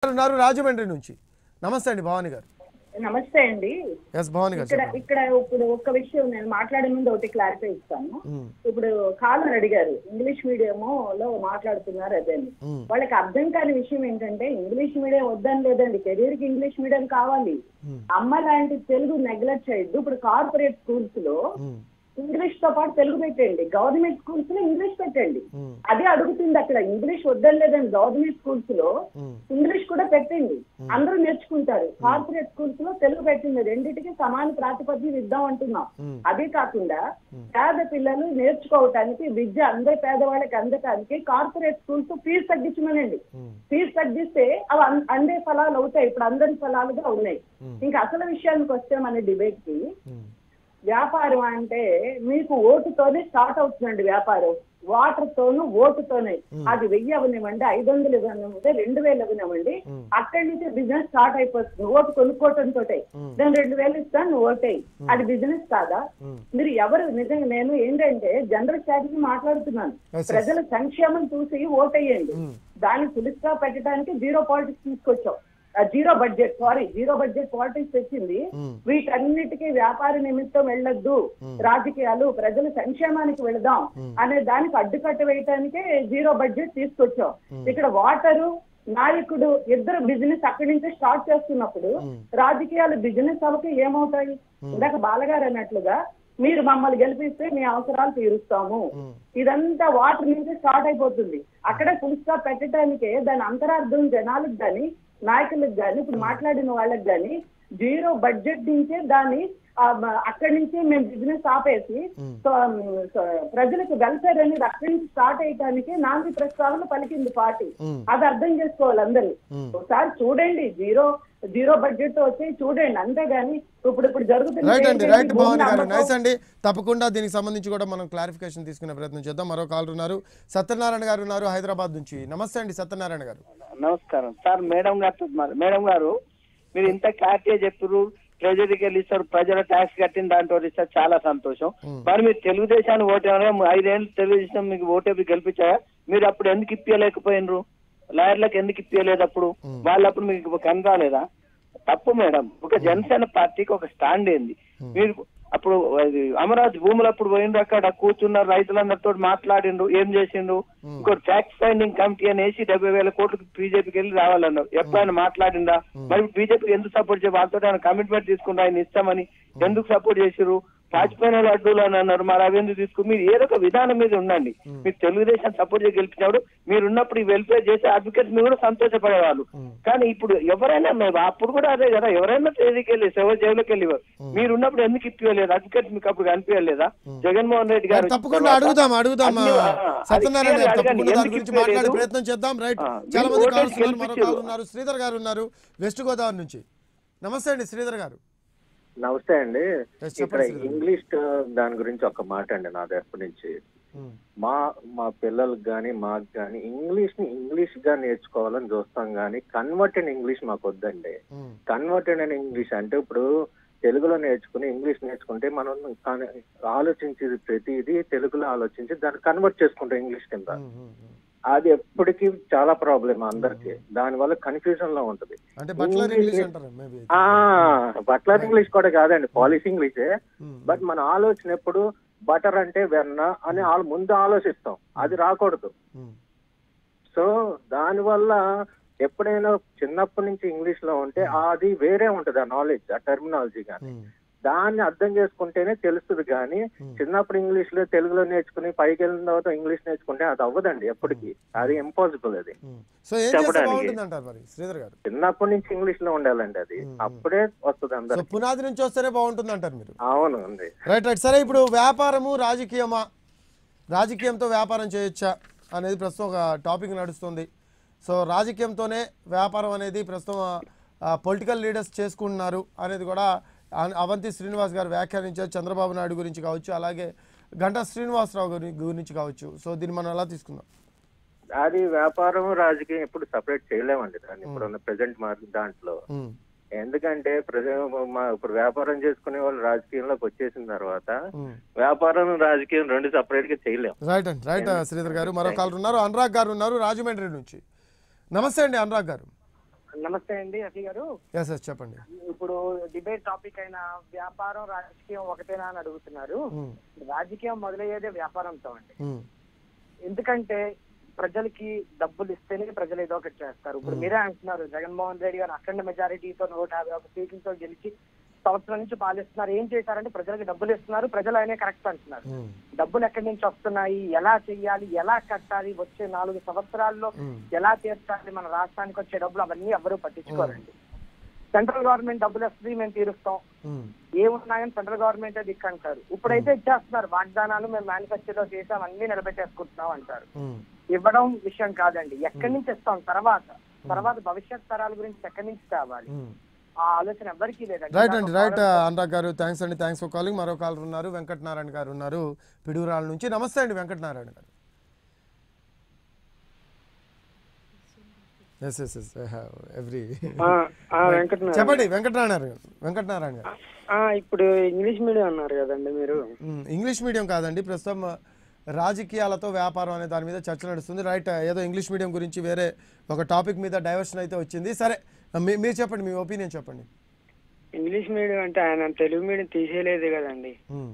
గారు ఉన్నారు రాజమండ్రి నుంచి నమస్తే అండి భవాని గారు నమస్తే అండి ఎస్ భవాని గారు ఇక్కడ చెప్పండి ఇక్కడ ఇప్పుడు ఒక్క విషయం నేను మాట్లాడే ముందు ఒకటి క్లారిఫై ఇస్తాను మ్మ్. ఇప్పుడు కాలర్ అడిగారు ఇంగ్లీష్ మీడియం లో మాట్లాడుతున్నారు అదే అని. మ్మ్. వాళ్ళకి అర్థం కాని విషయం ఏంటంటే ఇంగ్లీష్ మీడియం వద్దని లేదండి కెరీర్ కి ఇంగ్లీష్ మీడియం కావాలి మ్మ్. అమ్మ లాంటి తెలుగు నెగ్లెక్ట్ చేయొద్దు ఇప్పుడు కార్పొరేట్ స్కూల్స్ లో మ్మ్. ఇంగ్లీష్ తో పాటు తెలుగు పెట్టండి గవర్నమెంట్ స్కూల్స్ లో ఇంగ్లీష్ పెట్టండి మ్మ్. అదే అడుగుతుంది అక్కడ ఇంగ్లీష్ వద్దని లేదండి గవర్నమెంట్ స్కూల్స్ లో మ్మ్. ఇంగ్లీష్ కూడా పెట్టండి అందరూ నేర్చుకుంటారు కార్పొరేట్ స్కూల్స్ లో తెలుగు పెట్టింది రెండింటికి సమాన ప్రాతిపదిక ఇద్దాం అంటున్నాం మ్మ్. అదే కాకుండా పేద పిల్లలు నేర్చుకోవటానికి విద్య అందరి పేదవాళ్ళకి అందటానికి కార్పొరేట్ స్కూల్స్ ఫీజు తగ్గించమనండి మ్మ్. ఫీజు తగ్గిస్తే అవి అన్- అందే ఫలాలు అవుతాయి ఇప్పుడు అందరి ఫలాలుగా ఉన్నాయి ఇంకా అసలు విషయానికి వస్తే మన డిబేట్ కి మ్మ్. వ్యాపారం అంటే మీకు ఓటుతోనే స్టార్ట్ అవుతుందండి వ్యాపారం వాటర్ తోను ఓటుతోనే అది వెయ్యి అవనివ్వండి ఐదు వందలు ఇవ్వనివ్వండి రెండు వేలు ఇవ్వనివ్వండి అక్కడి నుంచి బిజినెస్ స్టార్ట్ అయిపోతుంది ఓటు కొనుక్కోవటంతో నేను రెండు వేలు ఇస్తాను నువ్వు ఓటేయి అది బిజినెస్ కాదా మీరు ఎవరు నిజంగా నేను ఏంటంటే జనరల్ స్ట్రాటజీ మాట్లాడుతున్నాను Yes, yes. ప్రజల సంక్షేమం చూసి ఓటేయండి దాన్ని పులిస్గా పెట్టడానికి జీరో పాలిటిక్స్ తీసుకొచ్చాం zero budget sorry zero budget politics తెచ్చింది వీటన్నిటికీ వ్యాపార నిమిత్తం వెళ్ళొద్దు రాజకీయాలు ప్రజల సంక్షేమానికి వెళదాం అనే దానికి అడ్డుకట్ట వేయటానికే జీరో బడ్జెట్ తీసుకొచ్చాం ఇక్కడ వాటరు నాయకుడు ఇద్దరు బిజినెస్ అక్కడి నుంచి స్టార్ట్ చేస్తున్నప్పుడు రాజకీయాలు బిజినెస్ అవకి ఏమవుతాయి ఇందాక బాలగారు అన్నట్లుగా మీరు మమ్మల్ని గెలిపిస్తే మీ అవసరాలు తీరుస్తాము ఇదంతా వాటర్ నుంచి స్టార్ట్ అయిపోతుంది అక్కడే ఫుల్ స్టాప్ పెట్టడానికే దాని అంతరార్థం జనాలకు గాని నాయకులకు గాని ఇప్పుడు మాట్లాడిన వాళ్ళకి గాని జీరో బడ్జెట్ నుంచే దాన్ని ఆ, మ- అక్కడి నుంచి మేము బిజినెస్ ఆపేసి సో, మ్, సో, ప్రజలకు వెల్ఫేర్ అనేది అక్కడి నుంచి స్టార్ట్ అయ్యడానికి నాంది ప్రస్తావన పలికింది పార్టీ అది అర్థం చేసుకోవాలి అందరూ ఒకసారి చూడండి జీరో జీరో బడ్జెట్ తో వచ్చి చూడండి అంతేగాని ఇప్పుడు ఇప్పుడు జరుగుతున్న రైట్ అండి ఏంటంటే రైట్ భూమి భవాని గారు అమ్మకం- నైస్ అండి తప్పకుండా దీనికి సంబంధించి కూడా మనం క్లారిఫికేషన్ తీసుకునే ప్రయత్నం చేద్దాం మరో కాల్ ఉన్నారు సత్యనారాయణ గారు ఉన్నారు హైదరాబాద్ నుంచి నమస్తే అండి సత్యనారాయణ గారు నమస్కారం సార్ మేడం గారితో మా- మేడం గారు మీరు ఇంత క్లారిటీ చెప్పారు ట్రెజరీకి వెళ్ళి సార్ ప్రజల ట్యాక్స్ కట్టిన దాంట్లో సార్ చాలా సంతోషం మరి మీరు తెలుగుదేశాన్ని ఓటేమన్నా ఐదేళ్ళు తెలుగుదేశం మీకు ఓటేపి గెలిపించారా మీరు అప్పుడు ఎందుకు ఇప్పించలేకపోయినరు లాయర్లకు ఎందుకు ఇప్పించలేదు అప్పుడు వాళ్ళు అప్పుడు మీకు కనరాలేదా తప్పు మేడం ఒక జనసేన పార్టీకి ఒక స్టాండ్ ఏంది మీరు అప్పుడు అది అమరావతి భూములు అప్పుడు పోయిండ్రు అక్కడ కూర్చున్నారు రైతులందరితో మాట్లాడిండ్రు ఏం చేసిండ్రు ఇంకోటి ఫ్యాక్ట్ ఫైండింగ్ కమిటీ అనేసి డెబ్బై వేల కోట్లకు బీజేపీకి వెళ్ళి రావాలన్నారు ఎప్పుడైనా మాట్లాడిందా మరి బీజేపీకి ఎందుకు సపోర్ట్ చేయ వాళ్ళతో ఆయన కమిట్మెంట్ తీసుకుంటా ఆయన ఇస్తామని ఎందుకు సపోర్ట్ చేసిరు పాచిపోయిన లడ్డూలు అని అన్నారు మరి అవి ఎందుకు తీసుకుని మీరు ఏదో ఒక విధానం మీద ఉండండి మీరు తెలుగుదేశం సపోర్ట్ చేసి గెలిపినప్పుడు మీరు ఉన్నప్పుడు ఈ వెల్ఫేర్ చేసే అడ్వకేట్ మీరు కూడా సంతోషపడేవాళ్ళు కానీ ఇప్పుడు ఎవరైనా మేము అప్పుడు కూడా అదే కదా ఎవరైనా తేదీకి వెళ్ళి సేవ జైలుకి వెళ్ళేవారు మీరు ఉన్నప్పుడు ఎందుకు ఇప్పించలేదు అడ్వకేట్ మీకు అప్పుడు కనిపించలేదా జగన్మోహన్ రెడ్డి గారు తప్పకుండా అడుగుదాం అడుగుదాం అన్ని- ఆ, అది సత్యనారాయణ గారు అడగండి. తప్పకుండా దాని ఎందుకు గురించి ఇప్పించలేదు? మాట్లాడే ప్రయత్నం చేద్దాం రైట్ ఆ, చాలా మీరు మంది ఓటేసి కాల్స్ ఉన్నారు మరో గెలిపించారు. కాల్ ఉన్నారు శ్రీధర్ గారు ఉన్నారు వెస్ట్ గోదావరి నుంచి నమస్తే అండి శ్రీధర్ గారు నమస్తే అండి Yes, ఇక్కడ చెప్పండి శ్రీధర్. ఇంగ్లీష్ దాని గురించి ఒక మాట అండి నాది ఎప్పటి నుంచి ఉమ్, మా మా పిల్లలకు కానీ మాకు కానీ ఇంగ్లీష్ ని ఇంగ్లీష్ గా నేర్చుకోవాలని చూస్తాం కానీ కన్వర్టెడ్ ఇంగ్లీష్ మాకు వద్దండి ఉమ్, కన్వర్టెడ్ అండ్ ఇంగ్లీష్ అంటే ఇప్పుడు తెలుగులో నేర్చుకుని ఇంగ్లీష్ నేర్చుకుంటే మనం కన్- ఆలోచించేది ప్రతిదీ తెలుగులో ఆలోచించి దాన్ని కన్వర్ట్ చేసుకుంటాం ఇంగ్లీష్ కింద ఉమ్, ఉమ్, ఉమ్. అది ఎప్పటికీ చాలా ప్రాబ్లం అందరికి దాని వల్ల కన్ఫ్యూజన్ లో ఉంటది అంటే బట్లర్ ఇంగ్లీష్ అంటారు మేబీ ఆ బట్లర్ ఇంగ్లీష్ కూడా కాదండి పాలిష్ ఇంగ్లీషే బట్ మన ఆలోచన ఎప్పుడు బటర్ అంటే వెన్న అని ఆలో- ముందు ఆలోచిస్తాం అది రాకూడదు సో దాని వల్ల ఎప్పుడైనా చిన్నప్పటి నుంచి ఇంగ్లీష్ లో ఉంటే అది వేరే ఉంటది ఆ నాలెడ్జ్ ఆ టెర్మినాలజీ కానీ దాన్ని అర్థం చేసుకుంటేనే తెలుస్తుంది కానీ చిన్నప్పుడు ఇంగ్లీష్ లో తెలుగులో నేర్చుకుని పైకి వెళ్ళిన తర్వాత ఇంగ్లీష్ నేర్చుకుంటే అది అవ్వదండి ఎప్పటికీ అది ఇంపాసిబుల్ అది సో ఏం చేస్తే చెప్పడానికి. బాగుంటుంది అంటారు మరి శ్రీధర్ గారు చిన్నప్పటి నుంచి ఇంగ్లీష్ లో ఉండాలండి అది అప్పుడే వస్తుంది సో అందరికి పునాది నుంచి వస్తేనే బాగుంటుంది అంటారు మీరు అవును ఉంది రైట్ రైట్ సరే ఇప్పుడు వ్యాపారము రాజకీయమా రాజకీయంతో వ్యాపారం చేయొచ్చా అనేది ప్రస్తుతం ఒక టాపిక్ నడుస్తుంది సో రాజకీయంతోనే వ్యాపారం అనేది ప్రస్తుతం పొలిటికల్ లీడర్స్ చేసుకుంటున్నారు అనేది కూడా అన్- అవంతి శ్రీనివాస్ గారు వ్యాఖ్యానించారు చంద్రబాబు నాయుడు గురించి కావచ్చు అలాగే గంటా శ్రీనివాసరావు గురి గురించి కావచ్చు సో దీన్ని మనం ఎలా తీసుకుందాం అది వ్యాపారం రాజకీయం ఎప్పుడు సపరేట్ చేయలేమండి దాన్ని ఇప్పుడు ఉన్న ప్రెసెంట్ మార్కెట్ దాంట్లో ఉమ్, ఎందుకంటే ప్రజ మా ఇప్పుడు వ్యాపారం చేసుకునే వాళ్ళు రాజకీయంలోకి వచ్చేసిన తర్వాత ఉమ్. వ్యాపారం రాజకీయం రెండు సపరేట్ గా చేయలేం రైట్ అండి రైట్ శ్రీధర్ గారు మరో కాల్ ఉన్నారు అనురాగ్ గారు ఉన్నారు రాజమండ్రి నుంచి నమస్తే అండి అనురాగ్ గారు నమస్తే అండి అఫీ గారు ఎస్ ఎస్ చెప్పండి ఇప్పుడు డిబేట్ టాపిక్ అయిన వ్యాపారం రాజకీయం ఒకటేనా అని అడుగుతున్నారు ఉమ్, రాజకీయం మొదలయ్యేదే వ్యాపారంతో అండి ఉమ్, ఎందుకంటే ప్రజలకి డబ్బులు ఇస్తేనే ప్రజలు ఏదో ఒకటి చేస్తారు ఇప్పుడు మీరే అంటున్నారు జగన్మోహన్ రెడ్డి గారు అఖండ మెజారిటీతో నూట యాభై ఒక సీట్లతో గెలిచి సంవత్సరం నుంచి పాలిస్తున్నారు ఏం చేశారంటే ప్రజలకు డబ్బులు ఇస్తున్నారు ప్రజలు ఆయనే కరెక్ట్ అంటున్నారు ఉమ్, డబ్బులు ఎక్కడి నుంచి వస్తున్నాయి ఎలా చెయ్యాలి ఎలా కట్టాలి వచ్చే నాలుగు సంవత్సరాల్లో ఉమ్. ఎలా తీర్చాలి మన రాష్ట్రానికి వచ్చే డబ్బులు అవన్నీ ఎవరు పట్టించుకోరండి సెంట్రల్ గవర్నమెంట్ డబ్బులు వస్తుంది మేము తీరుస్తాం ఉమ్, ఏమున్నాయని సెంట్రల్ గవర్నమెంట్ దిక్కు అంటారు ఇప్పుడైతే ఇచ్చేస్తున్నారు వాగ్దానాలు మేము మేనిఫెస్టోలో చేసాం అన్ని నిలబెట్టేసుకుంటున్నాం అంటారు ఉమ్. ఇవ్వడం విషయం కాదండి ఎక్కడి నుంచి ఇస్తాం తర్వాత తర్వాత భవిష్యత్ తరాల గురించి ఎక్కడి నుంచి తేవాలి ఉమ్. ఆ ఆలోచన ఎవరికీ లేదండి రైట్ అండి నాకు రైట్ కావాల్సిన- అనురాగ్ గారు థ్యాంక్స్ అండి థ్యాంక్స్ ఫర్ కాలింగ్ మరో కాలర్ ఉన్నారు వెంకటనారాయణ గారు ఉన్నారు పిడుగురాల నుంచి నమస్తే అండి వెంకటనారాయణ గారు yes yes yes every Venkatanarayana చెప్పండి వెంకటనారాయణ గారు వెంకటనారాయణ గారు ఇప్పుడు ఇంగ్లీష్ మీడియం అన్నారు కదండి మీరు మ్, ఇంగ్లీష్ మీడియం కాదండి ప్రస్తుతం రాజకీయాలతో వ్యాపారం అనే దాని మీద చర్చ నడుస్తుంది రైట్ ఏదో ఇంగ్లీష్ మీడియం గురించి వేరే ఒక టాపిక్ మీద డైవర్షన్ అయితే వచ్చింది సరే మీ- మీరు చెప్పండి మీ ఒపీనియన్ చెప్పండి ఇంగ్లీష్ మీడియం అంటే ఆయన తెలుగు మీడియం తీసేయలేదు కదండి మ్,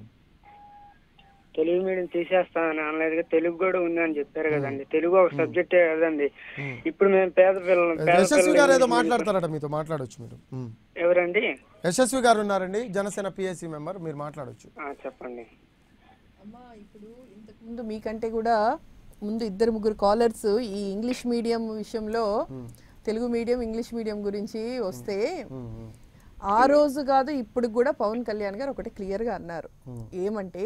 తెలుగు మీడియం తీసేస్తానని అనలేదు తెలుగు కూడా ఉందని చెప్పారు కదండి తెలుగు ఒక సబ్జెక్టే కదండి ఇప్పుడు మేము పేద పిల్లలు పేద యశస్వి పిల్లలు గారు ఏదో ఇంగ్లీష్ మీడియం- మాట్లాడతారట మీతో మాట్లాడొచ్చు మీరు మ్. ఎవరండి యశస్వి గారు ఉన్నారండి జనసేన పిఎస్సి మెంబర్ మీరు మాట్లాడొచ్చు ఆ, చెప్పండి అమ్మా ఇప్పుడు ఇంతకుముందు మీకంటే కూడా ముందు ఇద్దరు ముగ్గురు కాలర్స్ ఈ ఇంగ్లీష్ మీడియం విషయంలో తెలుగు మీడియం ఇంగ్లీష్ మీడియం గురించి వస్తే ఆ రోజు కాదు ఇప్పుడు కూడా పవన్ కళ్యాణ్ గారు ఒకటి క్లియర్గా అన్నారు ఏమంటే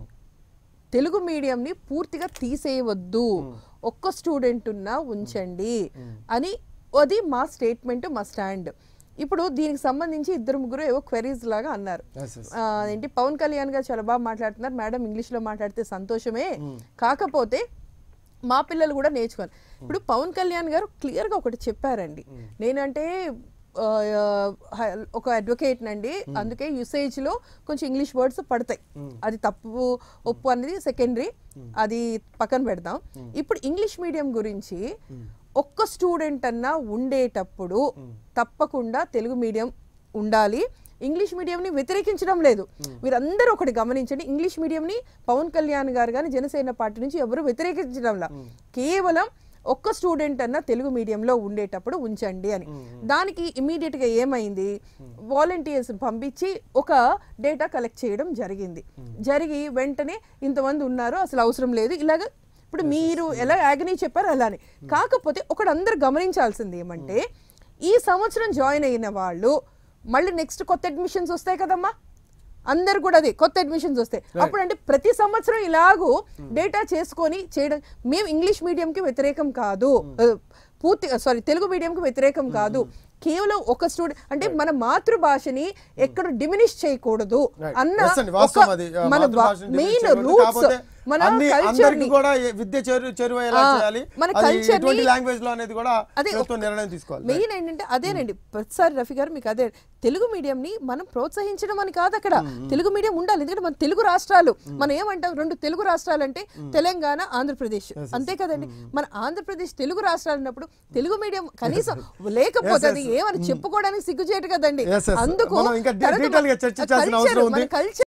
తెలుగు మీడియంని పూర్తిగా తీసేయవద్దు ఒక్క స్టూడెంట్ ఉన్నా ఉంచండి అని అది మా స్టేట్మెంట్ మా స్టాండ్ ఇప్పుడు దీనికి సంబంధించి ఇద్దరు ముగ్గురు ఏవో క్వెరీస్ లాగా అన్నారు Yes, yes. ఆ, ఏంటి పవన్ కళ్యాణ్ గారు చాలా బాగా మాట్లాడుతున్నారు మేడం ఇంగ్లీష్ లో మాట్లాడితే సంతోషమే కాకపోతే మా పిల్లలు కూడా నేర్చుకోవాలి ఇప్పుడు పవన్ కళ్యాణ్ గారు క్లియర్ గా ఒకటి చెప్పారండి నేనంటే ఆ, ఆ, ఒక అడ్వకేట్ నండి అందుకే యూసేజ్ లో కొంచెం ఇంగ్లీష్ వర్డ్స్ పడతాయి అది తప్పు ఒప్పు అనేది సెకండరీ అది పక్కన పెడదాం ఇప్పుడు ఇంగ్లీష్ మీడియం గురించి ఒక్క స్టూడెంట్ అన్నా ఉండేటప్పుడు తప్పకుండా తెలుగు మీడియం ఉండాలి ఇంగ్లీష్ మీడియంని వ్యతిరేకించడం లేదు మీరందరూ ఒకటి గమనించండి ఇంగ్లీష్ మీడియంని పవన్ కళ్యాణ్ గారు కానీ జనసేన పార్టీ నుంచి ఎవరు వ్యతిరేకించడంలా కేవలం ఒక్క స్టూడెంట్ అన్న తెలుగు మీడియంలో ఉండేటప్పుడు ఉంచండి అని దానికి ఇమీడియట్ గా ఏమైంది వాలంటీర్స్ పంపించి ఒక డేటా కలెక్ట్ చేయడం జరిగింది జరిగి వెంటనే ఇంతమంది ఉన్నారు అసలు అవసరం లేదు ఇలాగ ఇప్పుడు మీరు ఎలా యాగనీ చెప్పారో అలానే కాకపోతే ఒకటి అందరు గమనించాల్సింది ఏమంటే ఈ సంవత్సరం జాయిన్ అయిన వాళ్ళు మళ్ళీ నెక్స్ట్ కొత్త అడ్మిషన్స్ వస్తాయి కదమ్మా అందరు కూడా అదే కొత్త అడ్మిషన్స్ వస్తాయి అప్పుడు అంటే ప్రతి సంవత్సరం ఇలాగూ డేటా చేసుకొని చేయడం మేము ఇంగ్లీష్ మీడియంకి వ్యతిరేకం కాదు ఆ, పూర్తి సారీ తెలుగు మీడియంకి వ్యతిరేకం కాదు కేవలం ఒక స్టూడెంట్ అంటే మన మాతృభాషని ఎక్కడ డిమినిష్ చేయకూడదు Right. అన్న Yes అండి, వాస్తవం ఒక అది, ఆ, మన మాతృభాషని diminish మెయిన్ చేయకూడదు. రూట్స్ కాకపోతే మన అన్ని అందరికీ కల్చర్ కూడా ఏ- విద్య చేరు చేరువయ్యేలా ఆ, చేయాలి మన అది culture ని- ఎటువంటి లాంగ్వేజ్ లో అనేది కూడా అదే ప్రభుత్వం ఒక్క- నిర్ణయం తీసుకోవాలి మెయిన్ ఏంటంటే అదేనండి ప్రతిసారి రఫీ గారు మీకు అదే తెలుగు మీడియం ని మనం ప్రోత్సహించడం అని కాదు అక్కడ తెలుగు మీడియం ఉండాలి ఎందుకంటే మన తెలుగు రాష్ట్రాలు మనం ఏమంటాం రెండు తెలుగు రాష్ట్రాలు అంటే తెలంగాణ ఆంధ్రప్రదేశ్ అంతే కదండి మన ఆంధ్రప్రదేశ్ తెలుగు రాష్ట్రాలు ఉన్నప్పుడు తెలుగు మీడియం కనీసం లేకపోతే అది ఏమని చెప్పుకోవడానికి సిగ్గుచేటు కదండి Yes, yes. అందుకు మనం ఇంకా తర్వాత detail గా మన చర్చించాల్సిన culture, అవసరం ఉంది. మన culture